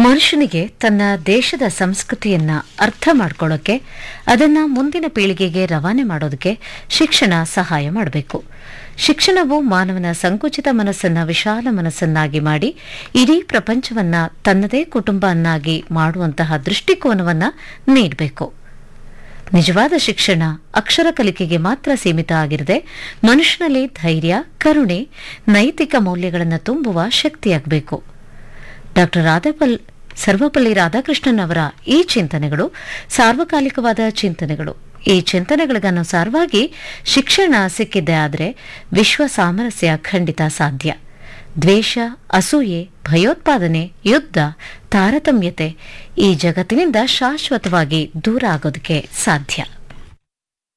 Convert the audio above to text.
ಮನುಷ್ಯನಿಗೆ ತನ್ನ ದೇಶದ ಸಂಸ್ಕೃತಿಯನ್ನ ಅರ್ಥ ಮಾಡ್ಕೊಳ್ಳೋಕೆ ಅದನ್ನ ಮುಂದಿನ ಪೀಳಿಗೆಗೆ ರವಾನೆ ಮಾಡೋದಕ್ಕೆ ಶಿಕ್ಷಣ ಸಹಾಯ ಮಾಡಬೇಕು ಶಿಕ್ಷಣವು ಮಾನವನ ಸಂಕುಚಿತ ಮನಸ್ಸನ್ನ ವಿಶಾಲ ಮನಸ್ಸನ್ನಾಗಿ ಮಾಡಿ ಇಡೀ ಪ್ರಪಂಚವನ್ನ ತನ್ನದೇ ಕುಟುಂಬವನ್ನಾಗಿ ಮಾಡುವಂತಹ ದೃಷ್ಟಿಕೋನವನ್ನ ನೀಡಬೇಕು ನಿಜವಾದ ಶಿಕ್ಷಣ ಅಕ್ಷರ ಕಲಿಕೆಗೆ ಮಾತ್ರ ಸೀಮಿತ ಆಗಿರದೆ ಮನುಷ್ಯನಲ್ಲಿ ಧೈರ್ಯ ಕರುಣೆ ನೈತಿಕ ಮೌಲ್ಯಗಳನ್ನು ತುಂಬುವ ಶಕ್ತಿಯಾಗಬೇಕು ಡಾಕ್ಟರ್ ರಾಧಾಪಲ್ ಸರ್ವಪಲ್ಲಿ ರಾಧಾಕೃಷ್ಣನ್ ಅವರ ಈ ಚಿಂತನೆಗಳು ಸಾರ್ವಕಾಲಿಕವಾದ ಚಿಂತನೆಗಳು ಈ ಚಿಂತನೆಗಳಿಗನುಸಾರವಾಗಿ ಶಿಕ್ಷಣ ಸಿಕ್ಕಿದ್ದೇ ಆದರೆ ವಿಶ್ವ ಸಾಮರಸ್ಯ ಖಂಡಿತ ಸಾಧ್ಯ ದ್ವೇಷ ಅಸೂಯೆ ಭಯೋತ್ಪಾದನೆ ಯುದ್ಧ ತಾರತಮ್ಯತೆ ಈ ಜಗತ್ತಿನಿಂದ ಶಾಶ್ವತವಾಗಿ ದೂರ ಆಗೋದಕ್ಕೆ ಸಾಧ್ಯ